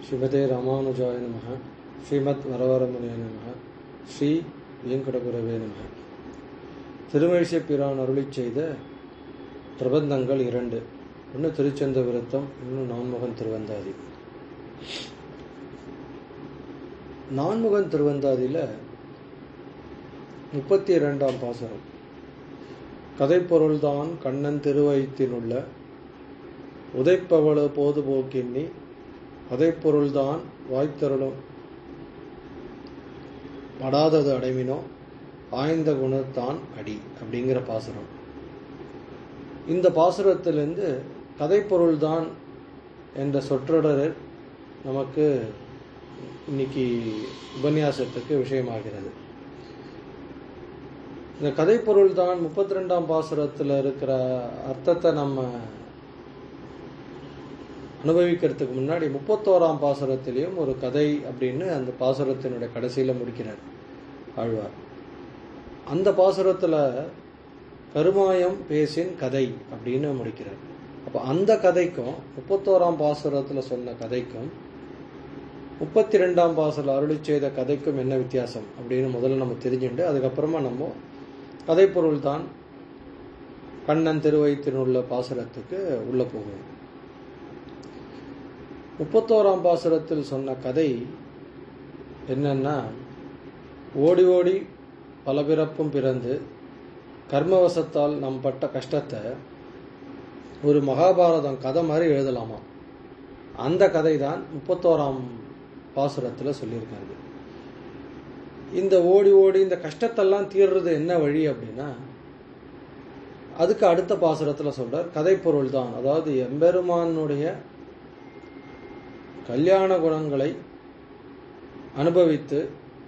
ஸ்ரீமதே ராமானுஜாய நம ஸ்ரீமத் வரவரமுனிய நம ஸ்ரீ வெங்கடகுரவே நம திருமழிசை பிரான் அருளிச் செய்த பிரபந்தங்கள் இரண்டு ஒன்று திருச்செந்த விருத்தம் இன்னும் நான்முகன் திருவந்தாதி நான்முகன் திருவந்தாதியில் முப்பத்தி இரண்டாம் பாசனம் கதைப்பொருள்தான் கண்ணன் திருவயிற்றினுள்ள உதைப்பவள போதுபோக்கின்னி கதைப்பொருள்தான் வாய்த்தருளும் படாதது அடைவினோ ஆய்ந்த குணத்தான் அடி அப்படிங்கிற பாசுரம் இந்த பாசுரத்திலிருந்து கதைப்பொருள்தான் என்ற சொற்றொடர் நமக்கு இன்னைக்கு உபன்யாசத்துக்கு விஷயமாகிறது இந்த கதைப்பொருள் தான் முப்பத்தி ரெண்டாம் பாசுரத்தில் இருக்கிற அர்த்தத்தை நம்ம அனுபவிக்கிறதுக்கு முன்னாடி முப்பத்தோராம் பாசுரத்திலையும் ஒரு கதை அப்படின்னு அந்த பாசுரத்தினுடைய கடைசியில் முடிக்கிறார் ஆழ்வார் அந்த பாசுரத்தில் கருமாயம் பேசின் கதை அப்படின்னு முடிக்கிறார் அப்போ அந்த கதைக்கும் முப்பத்தோராம் பாசுரத்தில் சொன்ன கதைக்கும் முப்பத்தி ரெண்டாம் பாசுல அருளி செய்த கதைக்கும் என்ன வித்தியாசம் அப்படின்னு முதல்ல நம்ம தெரிஞ்சுட்டு அதுக்கப்புறமா நம்ம கதைப்பொருள் தான் கண்ணன் திருவயிற்றினுள்ள பாசுரத்துக்கு உள்ள போகும் முப்பத்தோராம் பாசுரத்தில் சொன்ன கதை என்னன்னா ஓடி ஓடி பல பிறப்பும் பிறந்து கர்மவசத்தால் நம் பட்ட கஷ்டத்தை ஒரு மகாபாரதம் கதை மாதிரி எழுதலாமா அந்த கதை தான் முப்பத்தோராம் பாசுரத்தில் சொல்லியிருக்காரு இந்த ஓடி ஓடி இந்த கஷ்டத்தெல்லாம் தீர்றது என்ன வழி அப்படின்னா அதுக்கு அடுத்த பாசுரத்தில் சொல்றார் கதைப்பொருள் தான் அதாவது எம்பெருமானுடைய கல்யாண குணங்களை அனுபவித்து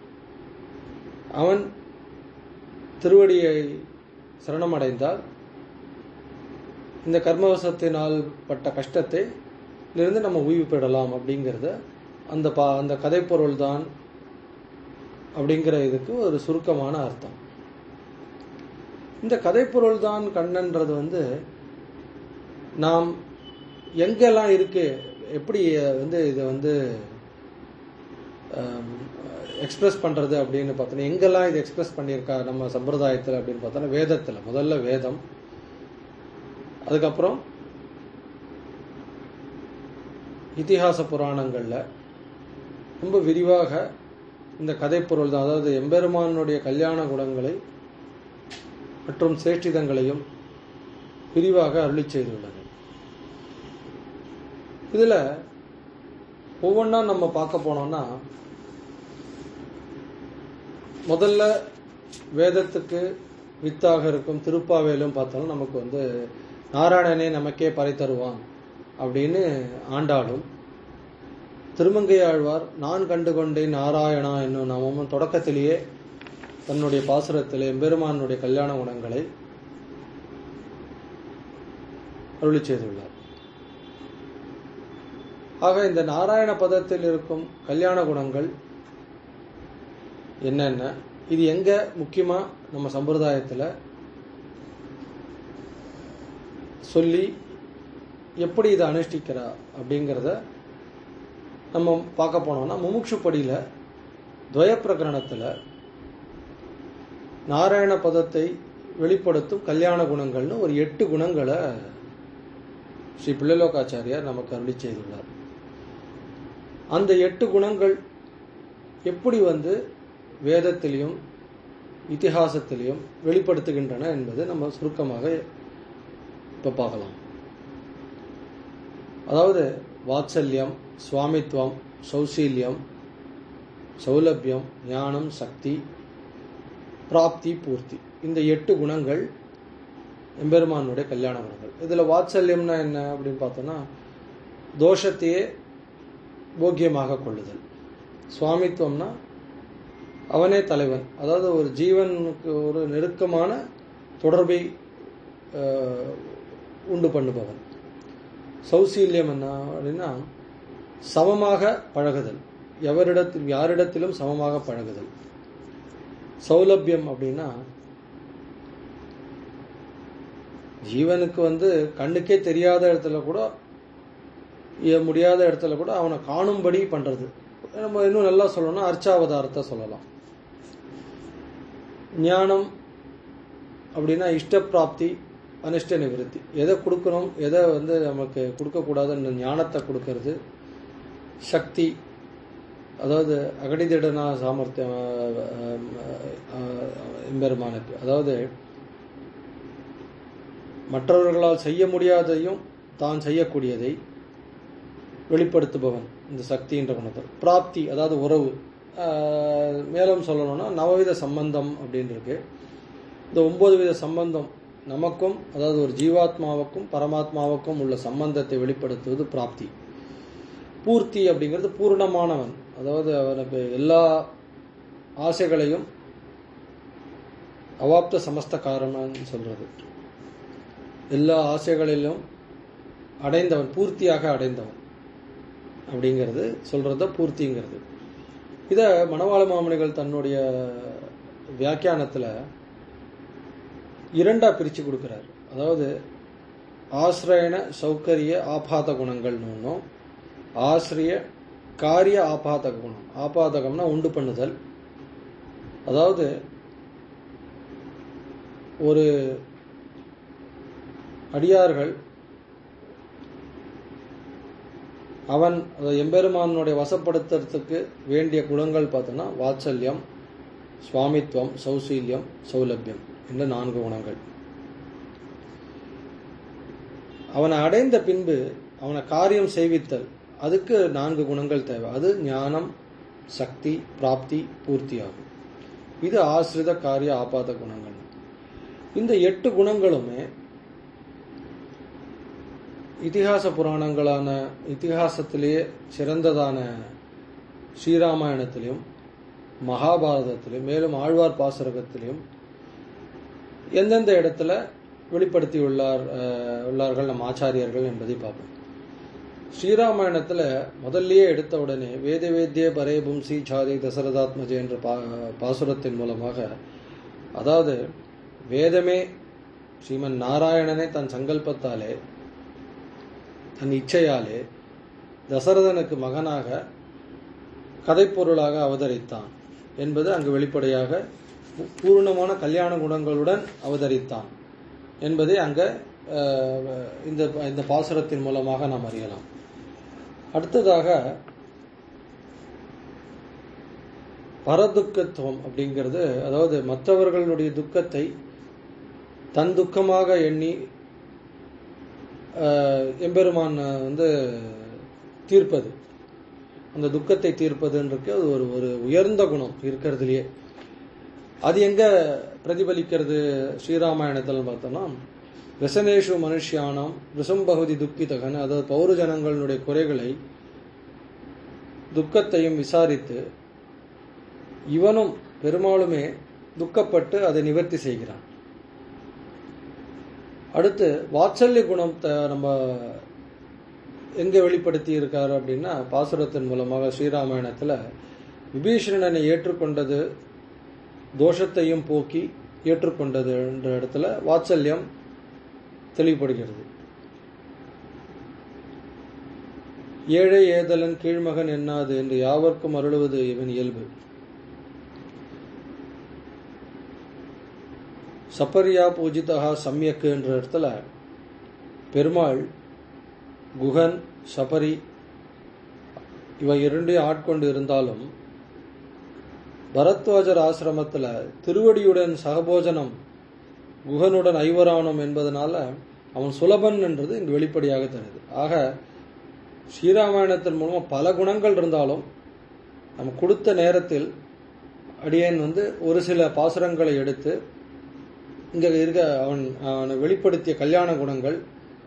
அவன் திருவடியை சரணமடைந்தால் இந்த கர்மவசத்தினால் பட்ட கஷ்டத்தை இருந்து நம்ம ஓய்வு பெறலாம் அப்படிங்கிறத அந்த பா அந்த கதைப்பொருள் தான் அப்படிங்கிற இதுக்கு ஒரு சுருக்கமான அர்த்தம் இந்த கதைப்பொருள் தான் கண்ணன்றது வந்து நாம் எங்கெல்லாம் இருக்கு எப்படி வந்து இதை வந்து எக்ஸ்பிரஸ் பண்ணுறது அப்படின்னு பார்த்தோன்னா எங்கெல்லாம் இது எக்ஸ்பிரஸ் பண்ணியிருக்கா நம்ம சம்பிரதாயத்தில் அப்படின்னு பார்த்தோன்னா வேதத்தில் முதல்ல வேதம் அதுக்கப்புறம் இத்திஹாச புராணங்களில் ரொம்ப விரிவாக இந்த கதைப்பொருள் தான் அதாவது எம்பெருமானுடைய கல்யாண குணங்களை மற்றும் சேஷ்டிதங்களையும் விரிவாக அருளி செய்துள்ளது இதில் ஒவ்வொன்றா நம்ம பார்க்க போனோம்னா முதல்ல வேதத்துக்கு வித்தாக இருக்கும் திருப்பாவேலும் பார்த்தோம்னா நமக்கு வந்து நாராயணனே நமக்கே பறை தருவான் அப்படின்னு ஆண்டாலும் திருமங்கை ஆழ்வார் நான் கண்டுகொண்டேன் நாராயணா என்னும் நாமமும் தொடக்கத்திலேயே தன்னுடைய பாசுரத்தில் எம்பெருமானுடைய கல்யாண குணங்களை அருளி செய்துள்ளார் ஆக இந்த நாராயண பதத்தில் இருக்கும் கல்யாண குணங்கள் என்னென்ன இது எங்க முக்கியமா நம்ம சம்பிரதாயத்தில் சொல்லி எப்படி இதை அனுஷ்டிக்கிறா அப்படிங்கிறத நம்ம பார்க்க போனோம்னா முமுட்சுப்படியில் துவய பிரகரணத்தில் நாராயண பதத்தை வெளிப்படுத்தும் கல்யாண குணங்கள்னு ஒரு எட்டு குணங்களை ஸ்ரீ பிள்ளைலோகாச்சாரியார் நமக்கு அருளி செய்துள்ளார் அந்த எட்டு குணங்கள் எப்படி வந்து வேதத்திலையும் இத்திஹாசத்திலையும் வெளிப்படுத்துகின்றன என்பது நம்ம சுருக்கமாக இப்போ பார்க்கலாம் அதாவது வாத்சல்யம் சுவாமித்வம் சௌசீல்யம் சௌலபியம் ஞானம் சக்தி பிராப்தி பூர்த்தி இந்த எட்டு குணங்கள் எம்பெருமானுடைய கல்யாண குணங்கள் இதில் வாத்சல்யம்னா என்ன அப்படின்னு பார்த்தோன்னா தோஷத்தையே போக்கியமாக கொள்ளுதல் சுவாமித்வம்னா அவனே தலைவன் அதாவது ஒரு ஜீவனுக்கு ஒரு நெருக்கமான தொடர்பை உண்டு பண்ணுபவன் சௌசீல்யம் என்ன அப்படின்னா சமமாக பழகுதல் எவரிடத்தில் யாரிடத்திலும் சமமாக பழகுதல் சௌலபியம் அப்படின்னா ஜீவனுக்கு வந்து கண்ணுக்கே தெரியாத இடத்துல கூட இய- முடியாத இடத்துல கூட அவனை காணும்படி பண்றது நம்ம இன்னும் நல்லா சொல்லணும்னா அர்ச்சாவதாரத்தை சொல்லலாம் ஞானம் அப்படின்னா இஷ்ட பிராப்தி அனிஷ்ட நிவிருத்தி எதை கொடுக்கணும் எதை வந்து நமக்கு கொடுக்கக்கூடாதுன்னு ஞானத்தை கொடுக்கறது சக்தி அதாவது அகடிதிடனா சாமர்த்தியம் அஹ், அஹ், எம்பெருமானுக்கு அதாவது மற்றவர்களால் செய்ய முடியாதையும் தான் செய்யக்கூடியதை வெளிப்படுத்துபவன் இந்த சக்தின்ற குணத்தில் பிராப்தி அதாவது உறவு ஆஹ், மேலும் சொல்லணும்னா நவவித சம்பந்தம் அப்படின்னு இருக்கு இந்த ஒன்பது வித சம்பந்தம் நமக்கும் அதாவது ஒரு ஜீவாத்மாவுக்கும் பரமாத்மாவுக்கும் உள்ள சம்பந்தத்தை வெளிப்படுத்துவது பிராப்தி பூர்த்தி அப்படிங்கிறது பூர்ணமானவன் அதாவது அவனுக்கு எல்லா ஆசைகளையும் அவாப்த சமஸ்த காரணம்னு சொல்றது எல்லா ஆசைகளிலும் அடைந்தவன் பூர்த்தியாக அடைந்தவன் அப்படிங்கிறது சொல்றது தான் பூர்த்திங்கிறது இத மணவாள மாமனிகள் தன்னுடைய வியாக்கியானத்துல இரண்டா பிரிச்சு கொடுக்கிறார் அதாவது ஆசிரியன சௌகரிய ஆபாத குணங்கள்னு ஒன்றும் ஆசிரிய காரிய ஆபாதக குணம் ஆபாதகம்னா உண்டு பண்ணுதல் அதாவது ஒரு அடியார்கள் அவன் அதாவது எம்பெருமானுடைய வசப்படுத்துறதுக்கு வேண்டிய குணங்கள் பார்த்தோன்னா வாத்சல்யம் சுவாமித்வம் சௌசீல்யம் சௌலபியம் என்ற நான்கு குணங்கள் அவனை அடைந்த பின்பு அவனை காரியம் செய்வித்தல் அதுக்கு நான்கு குணங்கள் தேவை அது ஞானம் சக்தி பிராப்தி பூர்த்தி ஆகும் இது ஆசிரித காரிய ஆபாத குணங்கள் இந்த எட்டு குணங்களுமே இதிகாச புராணங்களான இதிகாசத்திலேயே சிறந்ததான ஸ்ரீராமாயணத்திலையும் மகாபாரதத்திலையும் மேலும் ஆழ்வார் பாசுரகத்திலையும் எந்தெந்த இடத்துல வெளிப்படுத்தி உள்ளார் அஹ், உள்ளார்கள் நம் ஆச்சாரியர்கள் என்பதை பார்ப்போம் ஸ்ரீராமாயணத்துல முதல்லயே எடுத்த உடனே வேத வேத்திய பரே பும்சி சாதி தசரதாத்மஜ என்ற பா பாசுரத்தின் மூலமாக அதாவது வேதமே ஸ்ரீமன் நாராயணனே தன் சங்கல்பத்தாலே தன் இச்சையாலே தசரதனுக்கு மகனாக கதைப்பொருளாக அவதரித்தான் என்பது அங்கு வெளிப்படையாக பூ- பூர்ணமான கல்யாண குணங்களுடன் அவதரித்தான் என்பதை அங்க அஹ், இந்த இந்த பாசுரத்தின் மூலமாக நாம் அறியலாம் அடுத்ததாக பரதுக்கத்துவம் அப்படிங்கிறது அதாவது மற்றவர்களுடைய துக்கத்தை தன் துக்கமாக எண்ணி ஆஹ், எம்பெருமான் வந்து தீர்ப்பது அந்த துக்கத்தை தீர்ப்பதுன்றது அது ஒரு ஒரு உயர்ந்த குணம் இருக்கிறதுலயே அது எங்க பிரதிபலிக்கிறது ஸ்ரீராமாயணத்தில் பார்த்தோம்னா விசனேஷு மனுஷியானம் ரிசம்பகுதி துக்கிதகன் அதாவது பௌர ஜனங்களுடைய குறைகளை துக்கத்தையும் விசாரித்து இவனும் பெருமாளுமே துக்கப்பட்டு அதை நிவர்த்தி செய்கிறான் அடுத்து வாத்சல்ய குணத்தை நம்ம எங்க வெளிப்படுத்தி இருக்காரு அப்படின்னா பாசுரத்தின் மூலமாக ஸ்ரீராமாயணத்துல விபீஷணனை ஏற்றுக்கொண்டது தோஷத்தையும் போக்கி ஏற்றுக்கொண்டது என்ற இடத்துல வாத்சல்யம் தெளிவுபடுகிறது ஏழை ஏதலன் கீழ்மகன் என்னாது என்று யாவர்க்கும் அருளுவது இவன் இயல்பு சப்பரியா பூஜிதா சம்யக்கு என்ற இடத்துல பெருமாள் குகன் சபரி இவை இரண்டையும் ஆட்கொண்டு இருந்தாலும் பரத்வாஜர் ஆசிரமத்துல திருவடியுடன் சகபோஜனம் குகனுடன் ஐவரானம் என்பதனால அவன் சுலபன் என்றது இங்கு வெளிப்படையாக தெரியுது ஆக ஸ்ரீராமாயணத்தின் மூலமா பல குணங்கள் இருந்தாலும் நம்ம கொடுத்த நேரத்தில் அடியேன் வந்து ஒரு சில பாசுரங்களை எடுத்து இங்க இருக்க அவன் அவனை வெளிப்படுத்திய கல்யாண குணங்கள்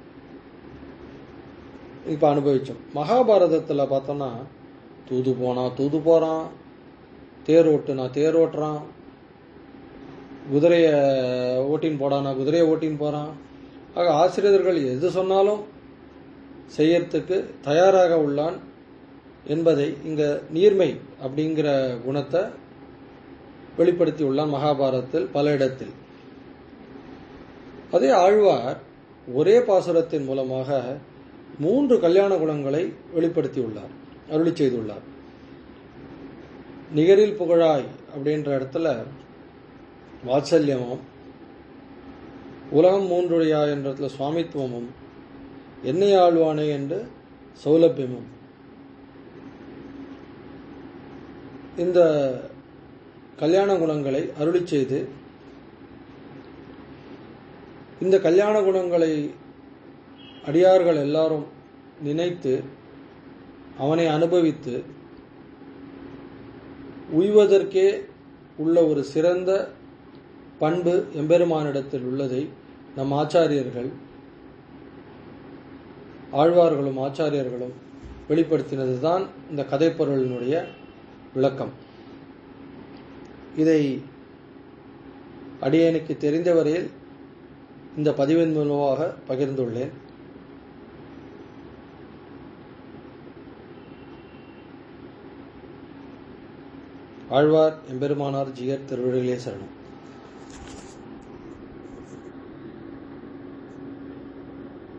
இப்ப அனுபவிச்சோம் மகாபாரதத்துல பார்த்தோம்னா தூது போனா தூது போறான் தேர் ஓட்டுனா தேர் ஓட்டுறான் குதிரைய ஓட்டின்னு போடானா குதிரையை ஓட்டின்னு போறான் ஆக ஆசிரியர்கள் எது சொன்னாலும் செய்யறதுக்கு தயாராக உள்ளான் என்பதை இங்க நீர்மை அப்படிங்கிற குணத்தை வெளிப்படுத்தி உள்ளான் மகாபாரதத்தில் பல இடத்தில் அதே ஆழ்வார் ஒரே பாசுரத்தின் மூலமாக மூன்று கல்யாண குணங்களை வெளிப்படுத்தியுள்ளார் அருளி செய்துள்ளார் நிகரில் புகழாய் அப்படின்ற இடத்துல வாத்சல்யமும் உலகம் மூன்றுடையா என்ற இடத்துல சுவாமித்துவமும் என்னை ஆழ்வானே என்று சௌலபியமும் இந்த கல்யாண குணங்களை அருளி செய்து இந்த கல்யாண குணங்களை அடியார்கள் எல்லாரும் நினைத்து அவனை அனுபவித்து உய்வதற்கே உள்ள ஒரு சிறந்த பண்பு எம்பெருமானிடத்தில் உள்ளதை நம் ஆச்சாரியர்கள் ஆழ்வார்களும் ஆச்சாரியர்களும் வெளிப்படுத்தினது தான் இந்த கதைப்பொருளினுடைய விளக்கம் இதை அடியனுக்கு தெரிந்த வரையில் இந்த பதிவின் மூலமாக பகிர்ந்துள்ளேன் ஆழ்வார் எம்பெருமானார் ஜிகர் திருவிழிகளே சரணம்